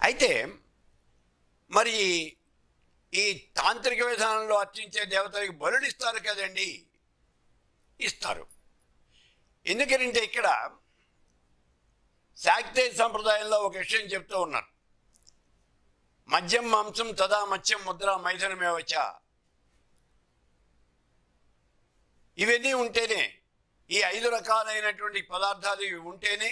అయితే మరి ఈ తాంత్రిక విధానంలో అర్చించే దేవతలకి బలులు ఇస్తారు కదండి ఇస్తారు ఎందుకంటే ఇక్కడ శాక్తేయ సంప్రదాయంలో ఒక విషయం చెప్తూ ఉన్నారు మద్యం మాంసం తదా మత్స్యం ముద్ర మైథనమే వచ్చా ఇవన్నీ ఉంటేనే ఈ ఐదు రకాలైనటువంటి పదార్థాలు ఇవి ఉంటేనే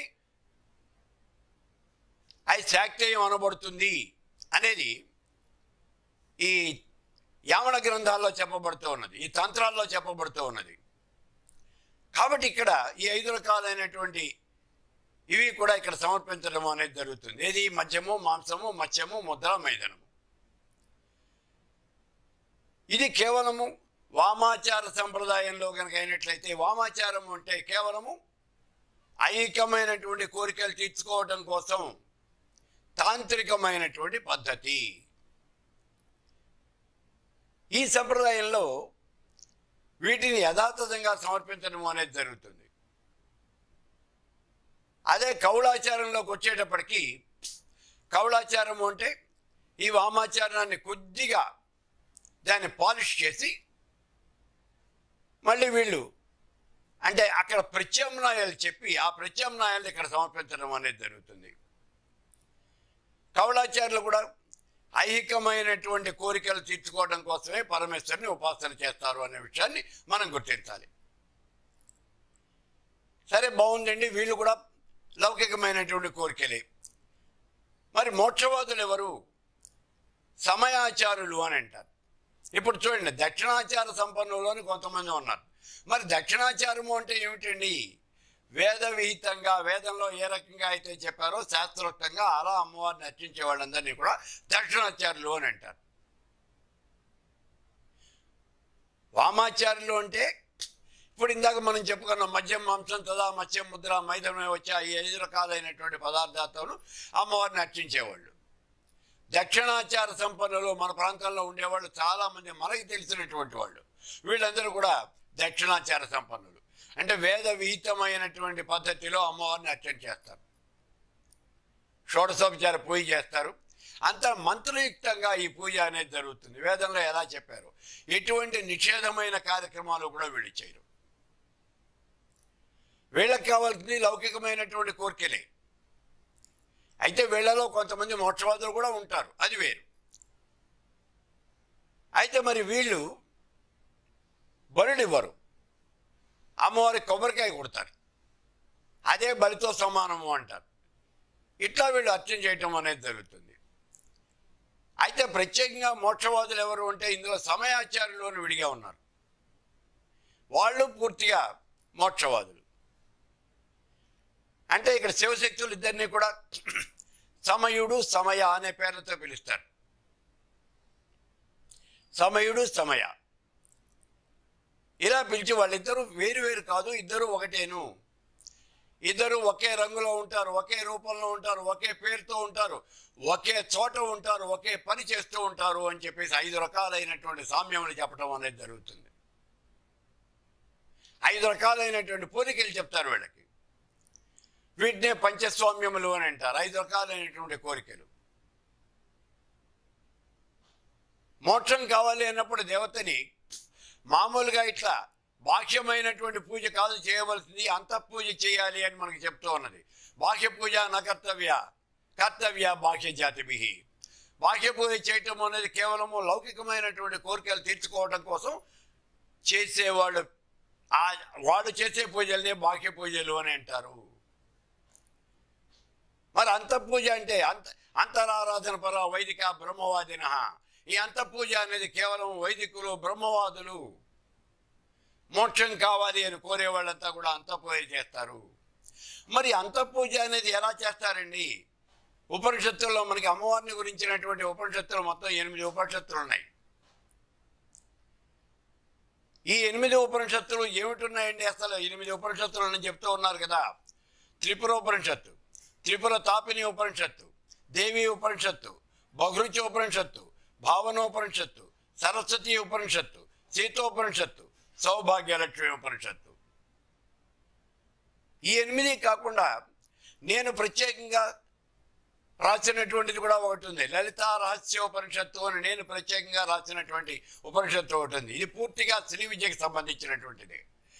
అది శాక్తేయం అనబడుతుంది అనేది ఈ యావణ గ్రంథాల్లో చెప్పబడుతూ ఉన్నది ఈ తంత్రాల్లో చెప్పబడుతూ ఉన్నది కాబట్టి ఇక్కడ ఈ ఐదు రకాలైనటువంటి ఇవి కూడా ఇక్కడ సమర్పించడం అనేది జరుగుతుంది ఏది మద్యము మాంసము మత్స్యము ముద్ర మైదనము ఇది కేవలము వామాచార సంప్రదాయంలో కనుక అయినట్లయితే వామాచారం అంటే కేవలము ఐహికమైనటువంటి కోరికలు తీర్చుకోవడం కోసం తాంత్రికమైనటువంటి పద్ధతి ఈ సంప్రదాయంలో వీటిని యథాతథంగా సమర్పించడం అనేది జరుగుతుంది అదే కౌలాచారంలోకి వచ్చేటప్పటికి కౌలాచారం అంటే ఈ వామాచారాన్ని కొద్దిగా దాన్ని పాలిష్ చేసి మళ్ళీ వీళ్ళు అంటే అక్కడ ప్రత్యామ్నాయాలు చెప్పి ఆ ప్రత్యామ్నాయాలు ఇక్కడ సమర్పించడం అనేది జరుగుతుంది కౌలాచారులు కూడా ఐహికమైనటువంటి కోరికలు తీర్చుకోవడం కోసమే పరమేశ్వరుని ఉపాసన చేస్తారు అనే విషయాన్ని మనం గుర్తించాలి సరే బాగుందండి వీళ్ళు కూడా లౌకికమైనటువంటి కోరికలే మరి మోక్షవాదులు ఎవరు సమయాచారులు అని అంటారు ఇప్పుడు చూడండి దక్షిణాచార సంపన్నులు అని కొంతమంది ఉన్నారు మరి దక్షిణాచారము అంటే ఏమిటండి వేద విహితంగా వేదంలో ఏ రకంగా అయితే చెప్పారో శాస్త్రోక్తంగా అలా అమ్మవారిని అర్చించే వాళ్ళందరినీ కూడా దక్షిణాచారులు అని అంటారు వామాచారులు అంటే ఇప్పుడు ఇందాక మనం చెప్పుకున్న మద్యం మాంసం తదా మత్స్యం ముద్ర మైదమే వచ్చే ఈ ఐదు రకాలైనటువంటి పదార్థాలతో అమ్మవారిని అర్చించేవాళ్ళు దక్షిణాచార సంపన్నులు మన ప్రాంతంలో ఉండేవాళ్ళు చాలామంది మనకి తెలిసినటువంటి వాళ్ళు వీళ్ళందరూ కూడా దక్షిణాచార సంపన్నులు అంటే వేద విహితమైనటువంటి పద్ధతిలో అమ్మవారిని అర్చన చేస్తారు షోడశోపచార పూజ చేస్తారు అంత మంత్రయుక్తంగా ఈ పూజ అనేది జరుగుతుంది వేదంలో ఎలా చెప్పారు ఎటువంటి నిషేధమైన కార్యక్రమాలు కూడా వీళ్ళు చేయరు వీళ్ళకి కావాల్సింది లౌకికమైనటువంటి కోరికలే అయితే వీళ్ళలో కొంతమంది మోక్షవాదులు కూడా ఉంటారు అది వేరు అయితే మరి వీళ్ళు బలుడివ్వరు అమ్మవారి కొబ్బరికాయ కొడతారు అదే బలితో సమానము అంటారు ఇట్లా వీళ్ళు అర్చన చేయటం అనేది జరుగుతుంది అయితే ప్రత్యేకంగా మోక్షవాదులు ఎవరు అంటే ఇందులో సమయాచార్యులు అని విడిగా ఉన్నారు వాళ్ళు పూర్తిగా మోక్షవాదులు అంటే ఇక్కడ శివశక్తులు ఇద్దరిని కూడా సమయుడు సమయ అనే పేర్లతో పిలుస్తారు సమయుడు సమయ ఇలా పిలిచి వాళ్ళిద్దరూ వేరు వేరు కాదు ఇద్దరు ఒకటేను ఇద్దరు ఒకే రంగులో ఉంటారు ఒకే రూపంలో ఉంటారు ఒకే పేరుతో ఉంటారు ఒకే చోట ఉంటారు ఒకే పని చేస్తూ ఉంటారు అని చెప్పేసి ఐదు రకాలైనటువంటి సామ్యములు చెప్పడం అనేది జరుగుతుంది ఐదు రకాలైనటువంటి పోలికలు చెప్తారు వీళ్ళకి వీటినే పంచస్వామ్యములు అని అంటారు ఐదు రకాలైనటువంటి కోరికలు మోక్షం కావాలి అన్నప్పుడు దేవతని మామూలుగా ఇట్లా బాహ్యమైనటువంటి పూజ కాదు చేయవలసింది అంతఃపూజ చేయాలి అని మనకు చెప్తూ ఉన్నది బాహ్య పూజ నా కర్తవ్య కర్తవ్య బాహ్య జాతిభి బాహ్య పూజ చేయటం అనేది కేవలము లౌకికమైనటువంటి కోరికలు తీర్చుకోవడం కోసం చేసేవాళ్ళు ఆ వాడు చేసే పూజలనే బాహ్య పూజలు అని అంటారు మరి అంతఃపూజ అంటే అంత అంతరారాధన పర వైదిక బ్రహ్మవాదిన ఈ అంతఃపూజ అనేది కేవలం వైదికులు బ్రహ్మవాదులు మోక్షం కావాలి అని కోరే వాళ్ళంతా కూడా అంతఃపూజ చేస్తారు మరి అంతఃపూజ అనేది ఎలా చేస్తారండి ఉపనిషత్తుల్లో మనకి అమ్మవారిని గురించినటువంటి ఉపనిషత్తులు మొత్తం ఎనిమిది ఉపనిషత్తులు ఉన్నాయి ఈ ఎనిమిది ఉపనిషత్తులు ఏమిటున్నాయండి అసలు ఎనిమిది ఉపనిషత్తులు అని చెప్తూ ఉన్నారు కదా త్రిపుర ఉపనిషత్తు త్రిపుర తాపిని ఉపనిషత్తు దేవి ఉపనిషత్తు బహృచి ఉపనిషత్తు భావనోపనిషత్తు సరస్వతి ఉపనిషత్తు సీతోపనిషత్తు సౌభాగ్యలక్ష్మి ఉపనిషత్తు ఈ ఎనిమిది కాకుండా నేను ప్రత్యేకంగా రాసినటువంటిది కూడా ఒకటి ఉంది లలిత రహస్యోపనిషత్తు అని నేను ప్రత్యేకంగా రాసినటువంటి ఉపనిషత్తు ఒకటి ఉంది ఇది పూర్తిగా శ్రీ విద్యకి సంబంధించినటువంటిది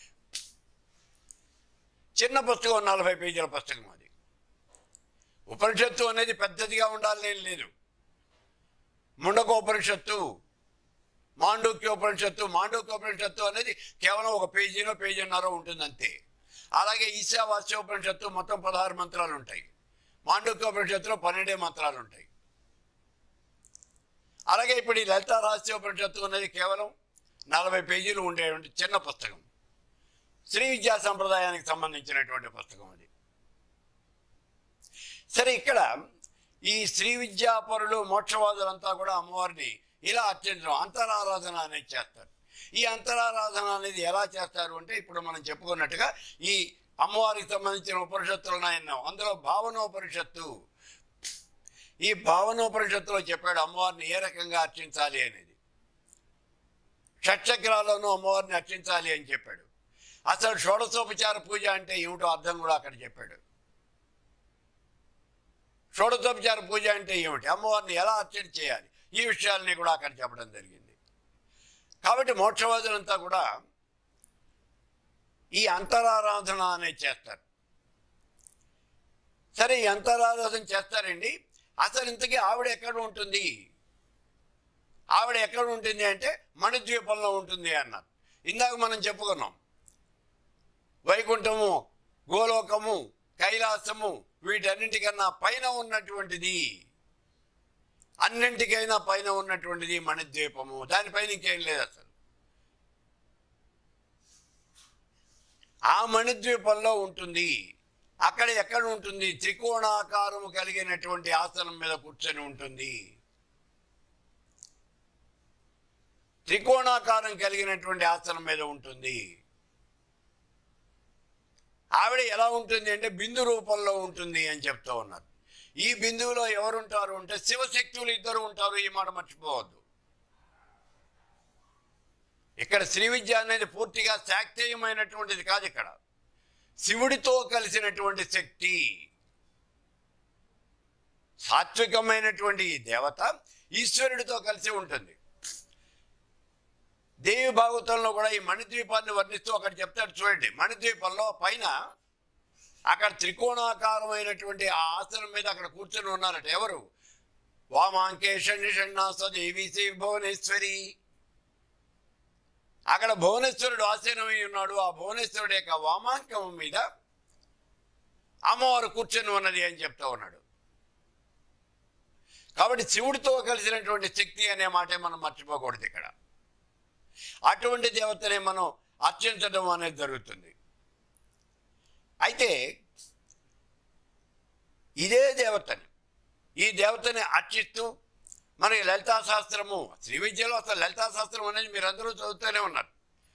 చిన్న పుస్తకం నలభై పేజీల పుస్తకం అది ఉపనిషత్తు అనేది పెద్దదిగా ఉండాలని లేదు ముండకోపనిషత్తు మాండూక్యోపనిషత్తు మాండూక్యోపనిషత్తు అనేది కేవలం ఒక పేజీనో పేజీన్నర ఉంటుంది అంతే అలాగే ఈశావాస్యోపనిషత్తు మొత్తం పదహారు మంత్రాలు ఉంటాయి మాండూక్యోపనిషత్తులో పన్నెండే మంత్రాలు ఉంటాయి అలాగే ఇప్పుడు ఈ లలిత రహస్యోపనిషత్తు అనేది కేవలం నలభై పేజీలు ఉండే చిన్న పుస్తకం శ్రీ విద్యా సంప్రదాయానికి సంబంధించినటువంటి పుస్తకం అది సరే ఇక్కడ ఈ శ్రీ విద్యాపరులు మోక్షవాదులంతా కూడా అమ్మవారిని ఇలా అర్చించడం అంతరారాధన అనేది చేస్తారు ఈ అంతరారాధన అనేది ఎలా చేస్తారు అంటే ఇప్పుడు మనం చెప్పుకున్నట్టుగా ఈ అమ్మవారికి సంబంధించిన ఉపనిషత్తులు ఉన్నాయన్నాం అందులో భావనోపనిషత్తు ఈ భావనోపనిషత్తులో చెప్పాడు అమ్మవారిని ఏ రకంగా అర్చించాలి అనేది షట్చక్రాల్లోనూ అమ్మవారిని అర్చించాలి అని చెప్పాడు అసలు షోడశోపచార పూజ అంటే ఏమిటో అర్థం కూడా అక్కడ చెప్పాడు షోడశోపచార పూజ అంటే ఏమిటి అమ్మవారిని ఎలా అర్చన చేయాలి ఈ విషయాల్ని కూడా అక్కడ చెప్పడం జరిగింది కాబట్టి మోక్షవాదులంతా కూడా ఈ అంతరారాధన అనేది చేస్తారు సరే ఈ అంతరారాధన చేస్తారండి అసలు ఇంతకీ ఆవిడ ఎక్కడ ఉంటుంది ఆవిడ ఎక్కడ ఉంటుంది అంటే మణిద్వీపంలో ఉంటుంది అన్నారు ఇందాక మనం చెప్పుకున్నాం వైకుంఠము గోలోకము కైలాసము వీటన్నింటికన్నా పైన ఉన్నటువంటిది అన్నింటికైనా పైన ఉన్నటువంటిది మణిద్వీపము దానిపైన ఇంకేం లేదు అసలు ఆ మణిద్వీపంలో ఉంటుంది అక్కడ ఎక్కడ ఉంటుంది త్రికోణాకారము కలిగినటువంటి ఆసనం మీద కూర్చొని ఉంటుంది త్రికోణాకారం కలిగినటువంటి ఆసనం మీద ఉంటుంది ఆవిడ ఎలా ఉంటుంది అంటే బిందు రూపంలో ఉంటుంది అని చెప్తూ ఉన్నారు ఈ బిందువులో ఎవరు ఉంటారు అంటే శివశక్తులు ఇద్దరు ఉంటారు ఈ మాట మర్చిపోవద్దు ఇక్కడ శ్రీ విద్య అనేది పూర్తిగా శాక్తేయమైనటువంటిది కాదు ఇక్కడ శివుడితో కలిసినటువంటి శక్తి సాత్వికమైనటువంటి ఈ దేవత ఈశ్వరుడితో కలిసి ఉంటుంది దేవి భాగవతంలో కూడా ఈ మణిద్వీపాన్ని వర్ణిస్తూ అక్కడ చెప్తాడు చూడండి మణిద్వీపంలో పైన అక్కడ త్రికోణాకారమైనటువంటి ఆ ఆసనం మీద అక్కడ కూర్చొని ఉన్నారట ఎవరు వామాంకే షణ్ణి షణ్ణాస దేవి శ్రీ భువనేశ్వరి అక్కడ భువనేశ్వరుడు ఆసీనమై ఉన్నాడు ఆ భువనేశ్వరుడు యొక్క వామాంకం మీద అమ్మవారు కూర్చొని ఉన్నది అని చెప్తా ఉన్నాడు కాబట్టి శివుడితో కలిసినటువంటి శక్తి అనే మాటే మనం మర్చిపోకూడదు ఇక్కడ అటువంటి దేవతనే మనం అర్చించడం అనేది జరుగుతుంది అయితే ఇదే దేవతని ఈ దేవతని అర్చిస్తూ మనకి లలితా శాస్త్రము శ్రీ విద్యలో అసలు లలితా శాస్త్రం అనేది మీరందరూ చదువుతూనే ఉన్నారు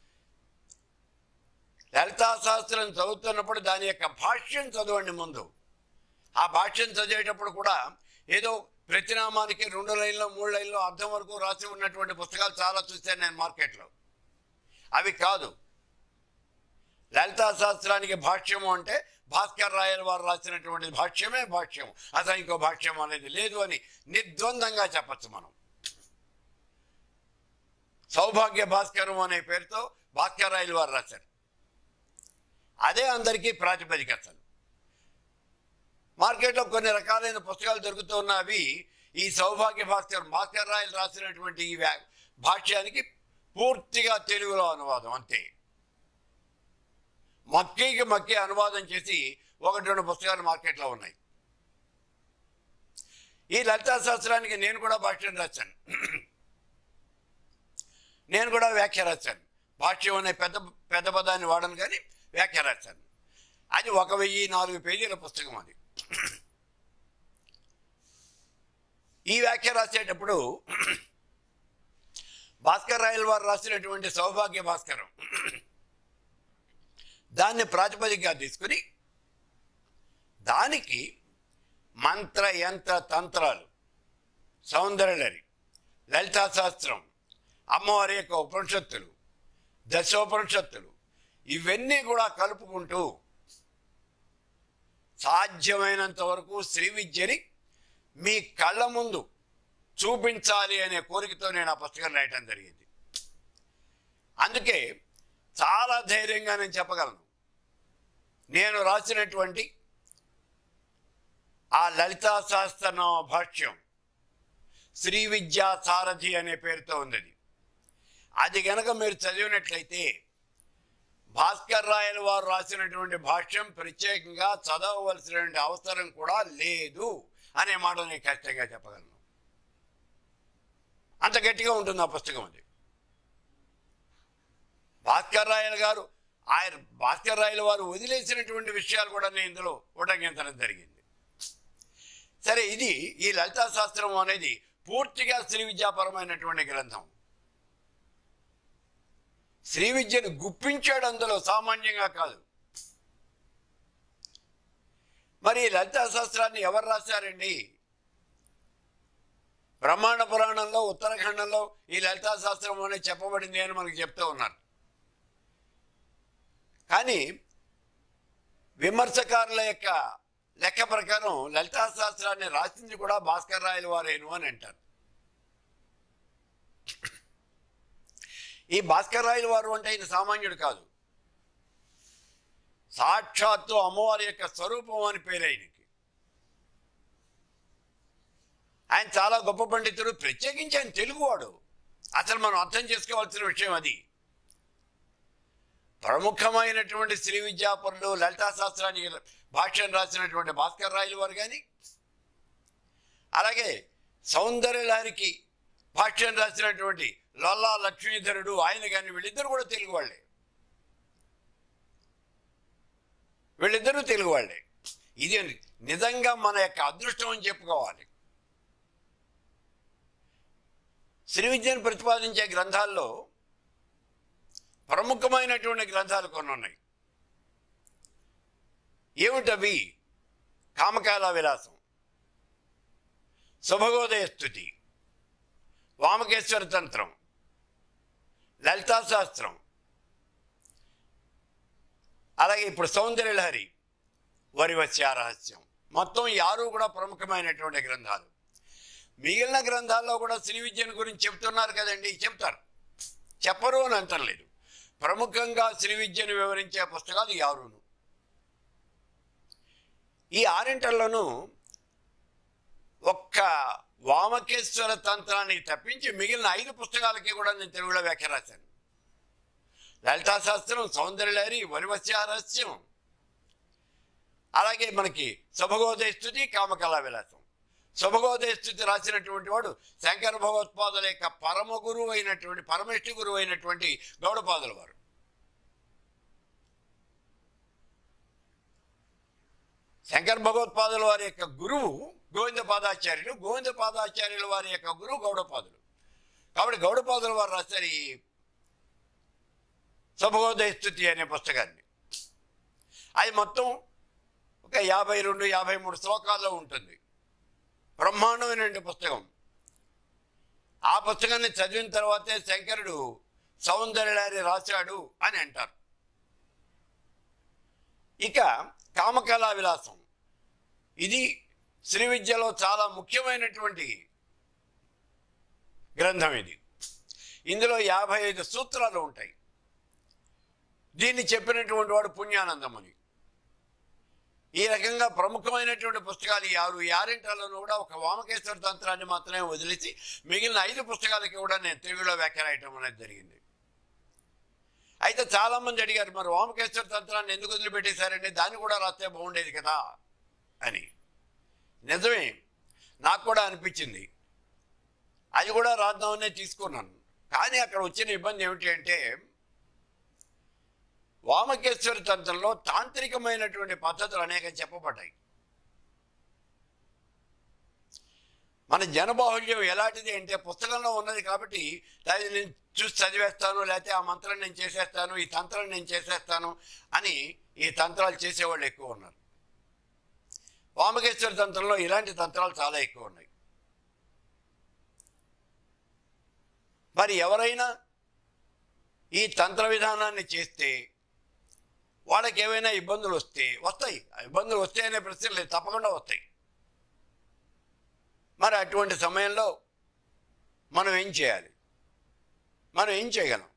లలితా శాస్త్రం చదువుతున్నప్పుడు దాని యొక్క భాష్యం చదవండి ముందు ఆ భాష్యం చదివేటప్పుడు కూడా ఏదో ప్రతినామానికి రెండు లైన్లో మూడు లైన్లో అర్థం వరకు రాసి ఉన్నటువంటి పుస్తకాలు చాలా చూశాను నేను మార్కెట్లో అవి కాదు లలితా శాస్త్రానికి భాష్యము అంటే భాస్కర్ రాయల్ వారు రాసినటువంటి భాష్యమే భాష్యం అసలు ఇంకో భాష్యం అనేది లేదు అని నిర్ద్వందంగా చెప్పచ్చు మనం సౌభాగ్య భాస్కరం అనే పేరుతో భాస్కర్ రాయల్ వారు రాశారు అదే అందరికీ ప్రాతిపదిక అసలు మార్కెట్లో కొన్ని రకాలైన పుస్తకాలు దొరుకుతున్నవి ఈ సౌభాగ్య భాస్కర్ భాస్కర్ రాయలు రాసినటువంటి ఈ వ్యా- భాష్యానికి పూర్తిగా తెలుగులో అనువాదం అంతే మక్కీకి మక్కీ అనువాదం చేసి ఒకటి రెండు పుస్తకాలు మార్కెట్లో ఉన్నాయి ఈ లలితా శాస్త్రానికి నేను కూడా భాష్యం రాశాను నేను కూడా వ్యాఖ్య రాశాను భాష్యం అనే పెద్ద పెద్ద పదాన్ని వాడను కానీ వ్యాఖ్య రాశాను అది ఒక వెయ్యి నాలుగు పేజీల పుస్తకం అది ఈ వ్యాఖ్య రాసేటప్పుడు భాస్కర్ రాయల్ వారు రాసినటువంటి సౌభాగ్య భాస్కరం దాన్ని ప్రాతిపదికగా తీసుకుని దానికి మంత్ర యంత్ర తంత్రాలు సౌందర్యలరి లలితా శాస్త్రం అమ్మవారి యొక్క ఉపనిషత్తులు దశోపనిషత్తులు ఇవన్నీ కూడా కలుపుకుంటూ సాధ్యమైనంత వరకు శ్రీ విద్యని మీ కళ్ళ ముందు చూపించాలి అనే కోరికతో నేను ఆ పుస్తకం రాయటం జరిగింది అందుకే చాలా ధైర్యంగా నేను చెప్పగలను నేను రాసినటువంటి ఆ లలితా శాస్త్రనామ భాష్యం శ్రీ విద్యా సారథి అనే పేరుతో ఉంది అది. అది గనక మీరు చదివినట్లయితే భాస్కర్ రాయల వారు రాసినటువంటి భాష్యం ప్రత్యేకంగా చదవవలసినటువంటి అవసరం కూడా లేదు అనే మాట నేను ఖచ్చితంగా చెప్పగలను అంత గట్టిగా ఉంటుంది ఆ పుస్తకం అది భాస్కర్ రాయల గారు ఆయన భాస్కర్ రాయల వారు వదిలేసినటువంటి విషయాలు కూడా నేను ఇందులో ఉటంకించడం జరిగింది సరే ఇది ఈ లలితా శాస్త్రం అనేది పూర్తిగా శ్రీ విద్యాపరమైనటువంటి గ్రంథం శ్రీ విద్యను గుప్పించాడు అందులో సామాన్యంగా కాదు మరి ఈ లలితా శాస్త్రాన్ని ఎవరు రాశారండి బ్రహ్మాండ పురాణంలో ఉత్తరాఖండంలో ఈ లలితా శాస్త్రం అనేది చెప్పబడింది అని మనకు చెప్తూ ఉన్నారు కానీ విమర్శకారుల యొక్క లెక్క ప్రకారం లలితా శాస్త్రాన్ని రాసింది కూడా భాస్కర్ రాయల వారేను అని అంటారు ఈ భాస్కర్ రాయల వారు అంటే ఇది సామాన్యుడు కాదు సాక్షాత్తు అమ్మవారి యొక్క స్వరూపం అని పేరు ఆయనకి ఆయన చాలా గొప్ప పండితుడు ప్రత్యేకించి ఆయన తెలుగువాడు అసలు మనం అర్థం చేసుకోవాల్సిన విషయం అది ప్రముఖమైనటువంటి శ్రీ విద్యాపరులు లలితా శాస్త్రానికి భాష్యం రాసినటువంటి భాస్కర్ రాయలు వారు కానీ అలాగే సౌందర్యలహరికి భాష్యం రాసినటువంటి లొల్లా లక్ష్మీధరుడు ఆయన కానీ వీళ్ళిద్దరు కూడా తెలుగు వాళ్ళే వీళ్ళిద్దరూ తెలుగు వాళ్ళే ఇది నిజంగా మన యొక్క అదృష్టం అని చెప్పుకోవాలి శ్రీ విద్యను ప్రతిపాదించే గ్రంథాల్లో ప్రముఖమైనటువంటి గ్రంథాలు కొన్ని ఉన్నాయి ఏమిటవి కామకాల విలాసం శుభగోదయ స్థుతి వామకేశ్వర తంత్రం లలితా శాస్త్రం అలాగే ఇప్పుడు సౌందర్యలహరి వరివస్య రహస్యం మొత్తం ఈ ఆరు కూడా ప్రముఖమైనటువంటి గ్రంథాలు మిగిలిన గ్రంథాల్లో కూడా శ్రీ విద్యను గురించి చెప్తున్నారు కదండి చెప్తారు చెప్పరు అని అంటలేదు ప్రముఖంగా శ్రీ విద్యను వివరించే పుస్తకాలు ఈ ఆరును ఈ ఆరింటల్లోనూ ఒక్క వామకేశ్వర తంత్రానికి తప్పించి మిగిలిన ఐదు పుస్తకాలకి కూడా నేను తెలుగులో వ్యాఖ్య రాశాను లలితా శాస్త్రం సౌందర్యలహరి వరివస్య రహస్యం అలాగే మనకి శుభగోదయ స్థుతి కామకళా విలాసం శుభగోదయ స్థుతి రాసినటువంటి వాడు శంకర భగవత్పాదుల యొక్క పరమ గురువు అయినటువంటి పరమేష్టి గురువు అయినటువంటి గౌడపాదుల వారు శంకర భగవత్పాదుల వారి యొక్క గురువు గోవింద పాదాచార్యులు గోవింద పాదాచార్యుల వారి యొక్క గురువు గౌడపాదులు కాబట్టి గౌడపాదుల వారు రాశారు ఈ శుభగోదయ స్థుతి అనే పుస్తకాన్ని అది మొత్తం ఒక యాభై రెండు యాభై మూడు శ్లోకాల్లో ఉంటుంది బ్రహ్మాండమైన పుస్తకం ఆ పుస్తకాన్ని చదివిన తర్వాతే శంకరుడు సౌందర్యాన్ని రాశాడు అని అంటారు ఇక కామకళా విలాసం ఇది శ్రీ విద్యలో చాలా ముఖ్యమైనటువంటి గ్రంథం ఇది ఇందులో యాభై ఐదు సూత్రాలు ఉంటాయి దీన్ని చెప్పినటువంటి వాడు పుణ్యానందముని ఈ రకంగా ప్రముఖమైనటువంటి పుస్తకాలు ఈ ఆరు ఈ ఆరింటాలను కూడా ఒక వామకేశ్వర తంత్రాన్ని మాత్రమే వదిలేసి మిగిలిన ఐదు పుస్తకాలకి కూడా నేను తెలుగులో వ్యాఖ్య రాయటం అనేది జరిగింది అయితే చాలా మంది అడిగారు మరి వామకేశ్వర తంత్రాన్ని ఎందుకు వదిలిపెట్టేశారండి దాన్ని కూడా రాస్తే బాగుండేది కదా అని నిజమే నాకు కూడా అనిపించింది అది కూడా రాద్దామనే తీసుకున్నాను కానీ అక్కడ వచ్చిన ఇబ్బంది ఏమిటి అంటే వామకేశ్వర తంత్రంలో తాంత్రికమైనటువంటి పద్ధతులు అనేక చెప్పబడ్డాయి మన జనబాహుల్యం ఎలాంటిది అంటే పుస్తకంలో ఉన్నది కాబట్టి అది నేను చూసి చదివేస్తాను లేకపోతే ఆ మంత్రం నేను చేసేస్తాను ఈ తంత్రం నేను చేసేస్తాను అని ఈ తంత్రాలు చేసేవాళ్ళు ఎక్కువ ఉన్నారు వామకేశ్వర తంత్రంలో ఇలాంటి తంత్రాలు చాలా ఎక్కువ ఉన్నాయి మరి ఎవరైనా ఈ తంత్ర విధానాన్ని చేస్తే వాళ్ళకి ఏవైనా ఇబ్బందులు వస్తే వస్తాయి ఆ ఇబ్బందులు వస్తాయనే ప్రశ్న లేదు తప్పకుండా వస్తాయి మరి అటువంటి సమయంలో మనం ఏం చేయాలి మనం ఏం చేయగలం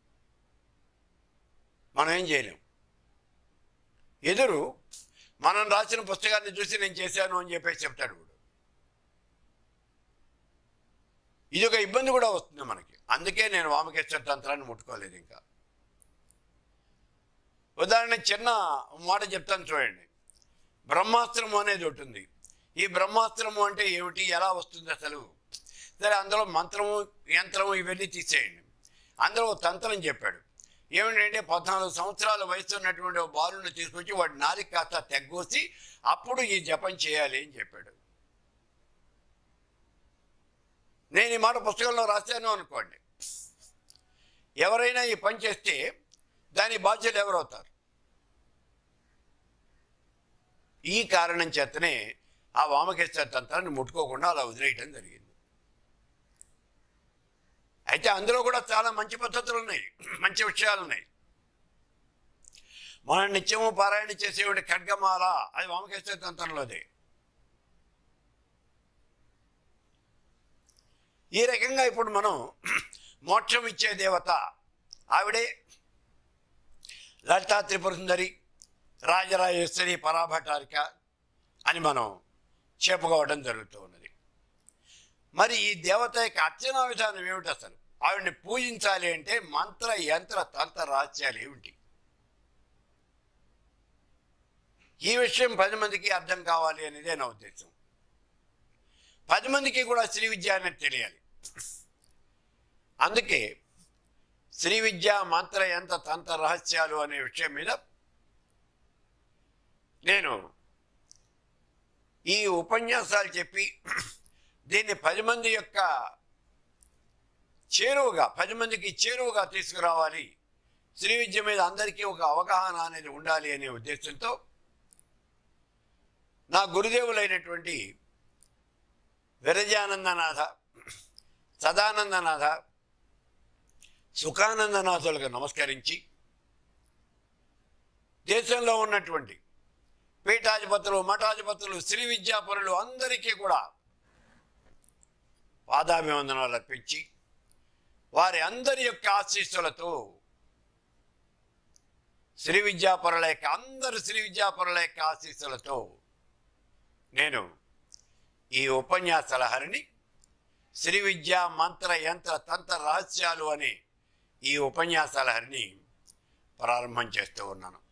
మనం ఏం చేయలేం ఎదురు మనం రాసిన పుస్తకాన్ని చూసి నేను చేశాను అని చెప్పేసి చెప్తాడు వీడు ఇది ఒక ఇబ్బంది కూడా వస్తుంది మనకి అందుకే నేను వామకేశ్వర తంత్రాన్ని ముట్టుకోలేదు ఇంకా ఉదాహరణ చిన్న మాట చెప్తాను చూడండి బ్రహ్మాస్త్రము అనేది ఒకటి ఉంది ఈ బ్రహ్మాస్త్రము అంటే ఏమిటి ఎలా వస్తుంది అసలు సరే అందులో మంత్రము యంత్రము ఇవన్నీ తీసేయండి అందులో ఒక తంత్రం చెప్పాడు ఏమిటంటే పద్నాలుగు సంవత్సరాల వయసు ఉన్నటువంటి ఒక బాలుని తీసుకొచ్చి వాడి నాలిక కాస్త తెగ్గోసి అప్పుడు ఈ జపం చేయాలి అని చెప్పాడు నేను ఈ మాట పుస్తకంలో రాశాను అనుకోండి ఎవరైనా ఈ పని చేస్తే దాని బాధ్యులు ఎవరవుతారు ఈ కారణం చేతనే ఆ వామకేశ్వర తంత్రాన్ని ముట్టుకోకుండా అలా వదిలేయటం జరిగింది అయితే అందులో కూడా చాలా మంచి పద్ధతులు ఉన్నాయి మంచి విషయాలు ఉన్నాయి మనం నిత్యము పారాయణ చేసేవాడి ఖడ్గమాల అది వామకేశ్వర తంత్రంలోదే ఈ రకంగా ఇప్పుడు మనం మోక్షం ఇచ్చే దేవత ఆవిడే లలితా త్రిపుర సుందరి రాజరాజేశ్వరి పరాభటారిక అని మనం చెప్పుకోవడం జరుగుతూ ఉన్నది మరి ఈ దేవత యొక్క అర్చనా విధానం ఏమిటి అసలు ఆవిడని పూజించాలి అంటే మంత్ర యంత్ర తంత్ర రహస్యాలు ఏమిటి ఈ విషయం పది మందికి అర్థం కావాలి అనేదే నా ఉద్దేశం పది మందికి కూడా శ్రీ విద్య అనేది తెలియాలి అందుకే శ్రీ విద్య మంత్ర యంత్ర తంత్ర రహస్యాలు అనే విషయం మీద నేను ఈ ఉపన్యాసాలు చెప్పి దీన్ని పది మంది యొక్క చేరువుగా పది మందికి చేరువుగా తీసుకురావాలి శ్రీ విద్య మీద అందరికీ ఒక అవగాహన అనేది ఉండాలి అనే ఉద్దేశంతో నా గురుదేవులైనటువంటి విరజానందనాథ సదానందనాథ సుఖానందనాథులకు నమస్కరించి దేశంలో ఉన్నటువంటి పీఠాధిపతులు మఠాధిపతులు శ్రీ విద్యాపరులు అందరికీ కూడా పాదాభివందనాలు అర్పించి వారి అందరి యొక్క ఆశీస్సులతో శ్రీ విద్యాపరుల యొక్క అందరు శ్రీ విద్యాపరుల యొక్క ఆశీస్సులతో నేను ఈ ఉపన్యాసాల హరిని శ్రీ విద్య మంత్ర యంత్ర తంత్ర రహస్యాలు అనే ఈ ఉపన్యాసాల హరిని ప్రారంభం చేస్తూ ఉన్నాను